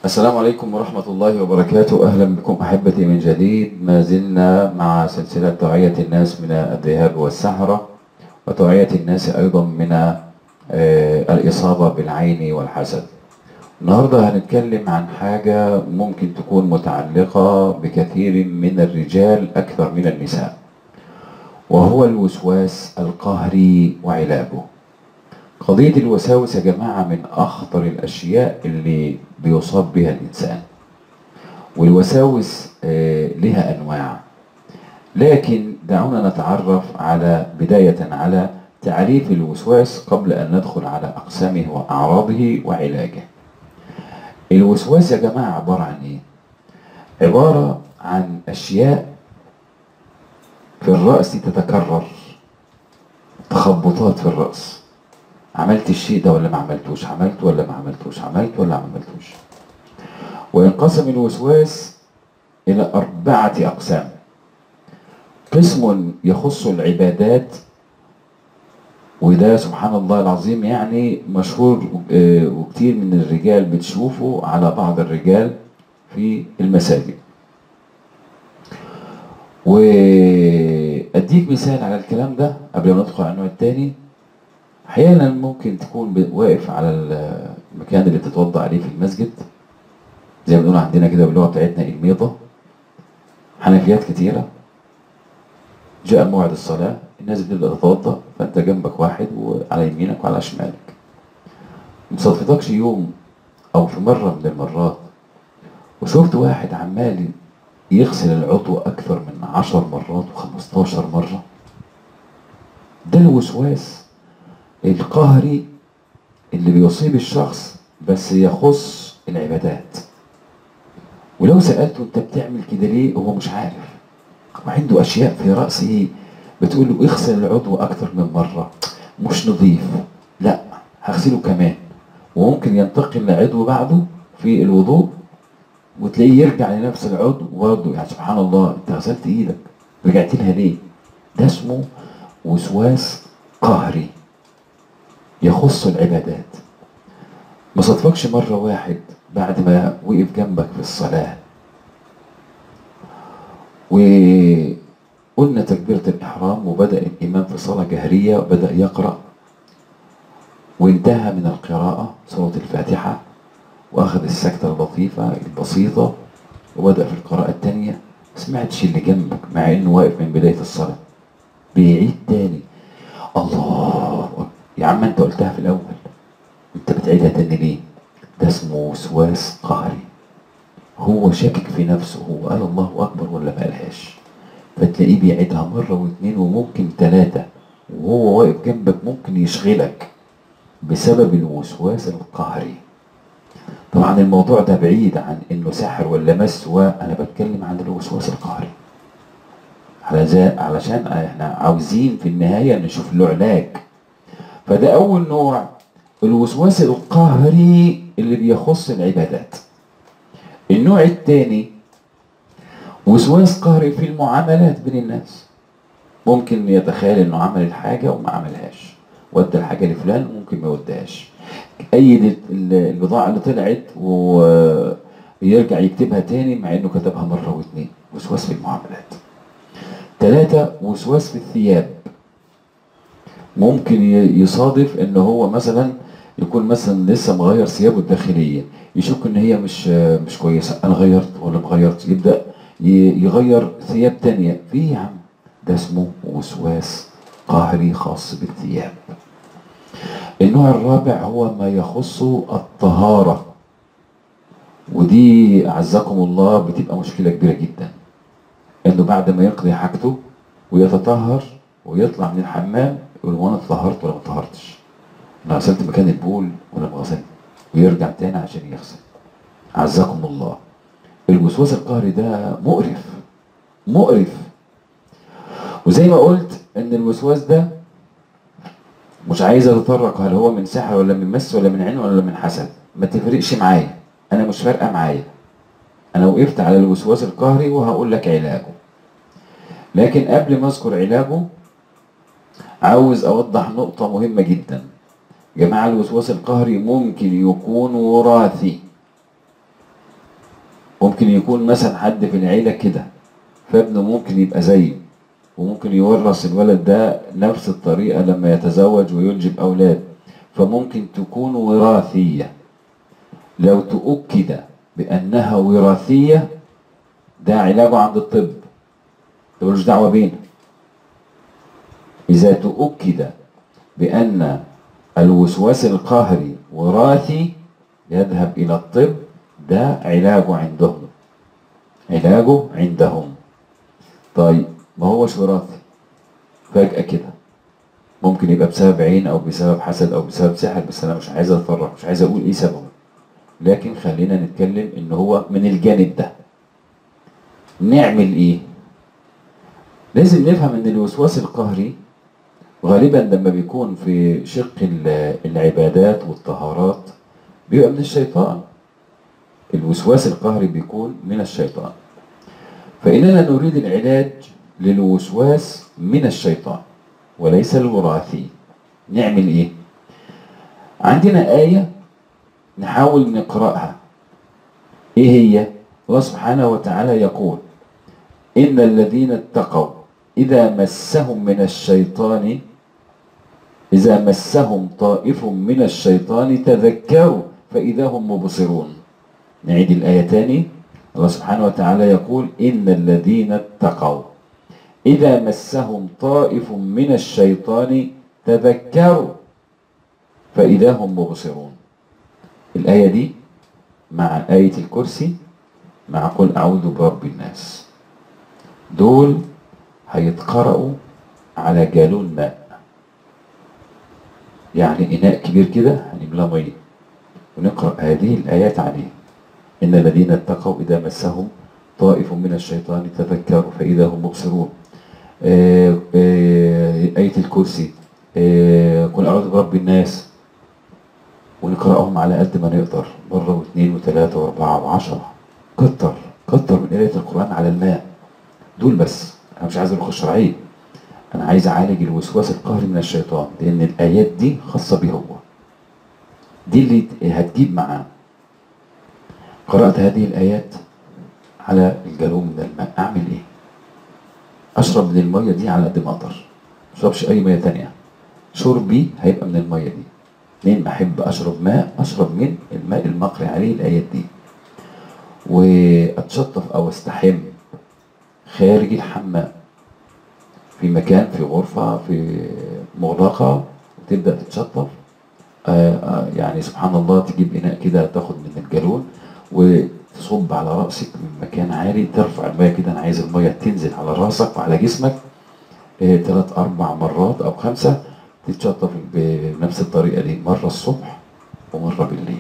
السلام عليكم ورحمة الله وبركاته أهلا بكم أحبتي من جديد ما زلنا مع سلسلة توعية الناس من الذهاب والسحرة وتوعية الناس أيضا من آه، الإصابة بالعين والحسد النهاردة هنتكلم عن حاجة ممكن تكون متعلقة بكثير من الرجال أكثر من النساء وهو الوسواس القهري وعلاجه قضية الوساوس يا جماعة من أخطر الأشياء اللي بيصاب بها الإنسان والوساوس آه، لها أنواع لكن دعونا نتعرف على بداية على تعريف الوسواس قبل أن ندخل على أقسامه وأعراضه وعلاجه الوسواس يا جماعة عبارة عن إيه؟ عبارة عن أشياء في الرأس تتكرر تخبطات في الرأس عملت الشيء ده ولا ما عملتوش عملت ولا ما عملتوش عملت ولا ما عملتوش وينقسم الوسواس إلى أربعة أقسام قسم يخص العبادات وده سبحان الله العظيم يعني مشهور آه، وكتير من الرجال بتشوفه على بعض الرجال في المساجد وأديك مثال على الكلام ده قبل ما ندخل على النوع التاني احيانا ممكن تكون ب- واقف على المكان اللي بتتوضا عليه في المسجد زي ما بنقول عندنا كده باللغه بتاعتنا الميضه حنفيات كتيره جاء موعد الصلاه الناس بتبدا تتوضا فانت جنبك واحد وعلى يمينك وعلى شمالك مصادفتكش يوم او في مره من المرات وشفت واحد عمال يغسل العضو اكثر من عشر مرات وخمستاشر مره ده الوسواس القهري اللي بيصيب الشخص بس يخص العبادات ولو سألته انت بتعمل كده ليه هو مش عارف وعنده اشياء في رأسه بتقول له اغسل العضو اكتر من مرة مش نظيف لا هغسله كمان وممكن ينتقل لعضو بعده في الوضوء وتلاقيه يرجع لنفس العضو برضه يعني سبحان الله انت غسلت ايدك رجعت لها ليه ده اسمه وسواس قهري يخص العبادات ما صدفكش مرة واحد بعد ما وقف جنبك في الصلاة وقلنا تكبيرة الإحرام وبدأ الإمام في صلاة جهرية وبدأ يقرأ وانتهى من القراءة سورة الفاتحة وأخذ السكتة اللطيفة البسيطة وبدأ في القراءة الثانية ما سمعتش اللي جنبك مع إنه واقف من بداية الصلاة بيعيد تاني الله أكبر. يا عم انت قلتها في الاول انت بتعيدها تاني ليه ده اسمه وسواس قهري هو شاكك في نفسه هو قال الله اكبر ولا ما قالهاش فتلاقيه بيعيدها مره واثنين وممكن ثلاثه وهو واقف جنبك ممكن يشغلك بسبب الوسواس القهري طبعا الموضوع ده بعيد عن انه سحر ولا مس وانا بتكلم عن الوسواس القهري على زي علشان احنا عاوزين في النهايه نشوف له علاج فده اول نوع الوسواس القهري اللي بيخص العبادات النوع الثاني وسواس قهري في المعاملات بين الناس ممكن يتخيل انه عمل الحاجه وما عملهاش ودى الحاجه لفلان ممكن ما يوديهاش ايد ال- البضاعه اللي طلعت ويرجع يكتبها تاني مع انه كتبها مره واثنين وسواس في المعاملات ثلاثة وسواس في الثياب ممكن ي- يصادف ان هو مثلا يكون مثلا لسه مغير ثيابه الداخليه يشك ان هي مش مش كويسه انا غيرت ولا ما غيرت يبدا ي- يغير ثياب تانية في يا عم ده اسمه وسواس قهري خاص بالثياب النوع الرابع هو ما يخص الطهاره ودي اعزكم الله بتبقى مشكله كبيره جدا انه بعد ما يقضي حاجته ويتطهر ويطلع من الحمام يقول هو انا اتطهرت ولا ما اتطهرتش؟ انا غسلت مكان البول ولا ما غسلت؟ ويرجع تاني عشان يغسل. اعزكم الله. الوسواس القهري ده مقرف مقرف وزي ما قلت ان الوسواس ده مش عايز اتطرق هل هو من سحر ولا من مس ولا من عين ولا من حسد ما تفرقش معايا انا مش فارقه معايا انا وقفت على الوسواس القهري وهقول لك علاجه لكن قبل ما اذكر علاجه عاوز اوضح نقطة مهمة جدا جماعة الوسواس القهري ممكن يكون وراثي ممكن يكون مثلا حد في العيلة كده فابنه ممكن يبقى زيه وممكن يورث الولد ده نفس الطريقة لما يتزوج وينجب أولاد فممكن تكون وراثية لو تؤكد بأنها وراثية ده علاجه عند الطب ملوش دعوة بينا إذا تؤكد بأن الوسواس القهري وراثي يذهب إلى الطب ده علاجه عندهم علاجه عندهم طيب ما هوش وراثي فجأة كده ممكن يبقى بسبب عين أو بسبب حسد أو بسبب سحر بس أنا مش عايز أتفرق مش عايز أقول إيه سببه لكن خلينا نتكلم إن هو من الجانب ده نعمل إيه؟ لازم نفهم إن الوسواس القهري غالبا لما بيكون في شق ال- العبادات والطهارات بيبقى من الشيطان الوسواس القهري بيكون من الشيطان فإننا نريد العلاج للوسواس من الشيطان وليس الوراثي نعمل ايه عندنا آية نحاول نقرأها ايه هي الله سبحانه وتعالى يقول إن الذين اتقوا إذا مسهم من الشيطان إذا مسهم طائف من الشيطان تذكروا فإذا هم مبصرون نعيد الآية تاني الله سبحانه وتعالى يقول إن الذين اتقوا إذا مسهم طائف من الشيطان تذكروا فإذا هم مبصرون الآية دي مع آية الكرسي مع قل أعوذ برب الناس دول هيتقرأوا على جالون ماء يعني إناء كبير كده هنملاه مية ونقرأ هذه الآيات عليه إن الذين اتقوا إذا مسهم طائف من الشيطان تذكروا فإذا هم مبصرون آه، آه، آية الكرسي آه، قل أعوذ برب الناس ونقرأهم على قد ما نقدر مرة واثنين وثلاثة وأربعة وعشرة كتر كتر من قراية القرآن على الماء دول بس أنا مش عايز أروح الشرعية أنا عايز أعالج الوسواس القهري من الشيطان لأن الآيات دي خاصة بيه هو دي اللي هتجيب معاه قرأت هذه الآيات على الجالون من الماء أعمل إيه؟ أشرب من المية دي على قد ما أقدر ما أشربش أي مية تانية شربي هيبقى من المية دي منين ما أحب أشرب ماء أشرب من الماء المقري عليه الآيات دي وأتشطف أو أستحم خارج الحمام في مكان في غرفة في مغلقة وتبدأ تتشطف آه، آه، يعني سبحان الله تجيب إناء كده تاخد من الجالون وتصب على رأسك من مكان عالي ترفع المية كده أنا عايز المية تنزل على رأسك وعلى جسمك آه، ثلاث أربع مرات أو خمسة تتشطف بنفس الطريقة دي مرة الصبح ومرة بالليل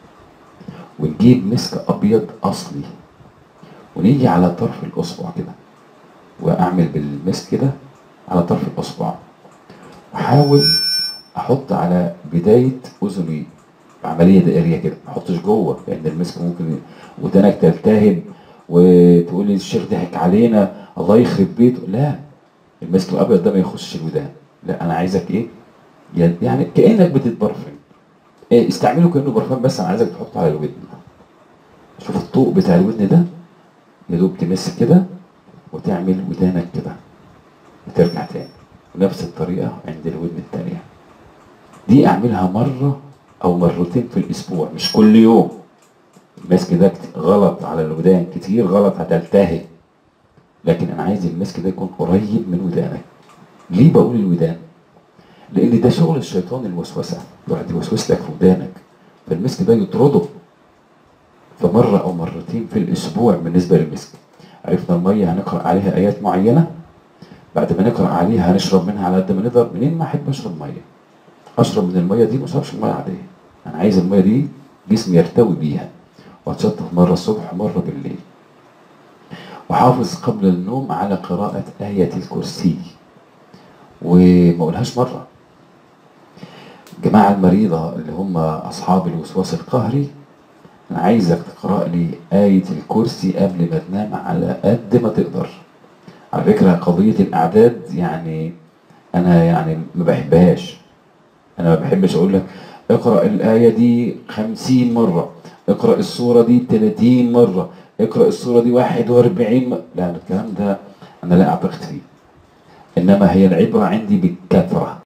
ونجيب مسك أبيض أصلي ونيجي على طرف الأصبع كده وأعمل بالمسك كده على طرف الأصبع وأحاول أحط على بداية أذني عملية دائرية كده ما أحطش جوه لأن المسك ممكن ودانك تلتهب وتقول لي الشيخ ضحك علينا الله يخرب بيته لا المسك الأبيض ده ما يخشش الودان لا أنا عايزك إيه يعني كأنك بتتبرفن إيه استعمله كأنه برفان بس أنا عايزك تحطه على الودن شوف الطوق بتاع الودن ده يا دوب تمس كده وتعمل ودانك كده وترجع تاني ونفس الطريقة عند الودن التانية دي اعملها مرة او مرتين في الاسبوع مش كل يوم المسك ده كت- غلط على الودان كتير غلط هتلتهي لكن انا عايز المسك ده يكون قريب من ودانك ليه بقول الودان لان ده شغل الشيطان الوسوسة يقعد يوسوس لك في ودانك فالمسك ده يطرده فمرة او مرتين في الاسبوع بالنسبة للمسك عرفنا المية هنقرأ عليها آيات معينة بعد ما نقرأ عليها هنشرب منها على قد ما نقدر منين ما أحب أشرب مية أشرب من المية دي ما أشربش مية عادية أنا عايز المية دي جسمي يرتوي بيها وأتشطف مرة الصبح ومرة بالليل وحافظ قبل النوم على قراءة آية الكرسي وما أقولهاش مرة الجماعة المريضة اللي هم أصحاب الوسواس القهري أنا عايزك تقرأ لي آية الكرسي قبل ما تنام على قد ما تقدر على فكرة قضية الأعداد يعني أنا يعني ما بحبهاش أنا ما بحبش أقول لك اقرأ الآية دي خمسين مرة اقرأ السورة دي تلاتين مرة اقرأ السورة دي 41 م... لا الكلام ده أنا لا أعتقد فيه إنما هي العبرة عندي بالكثرة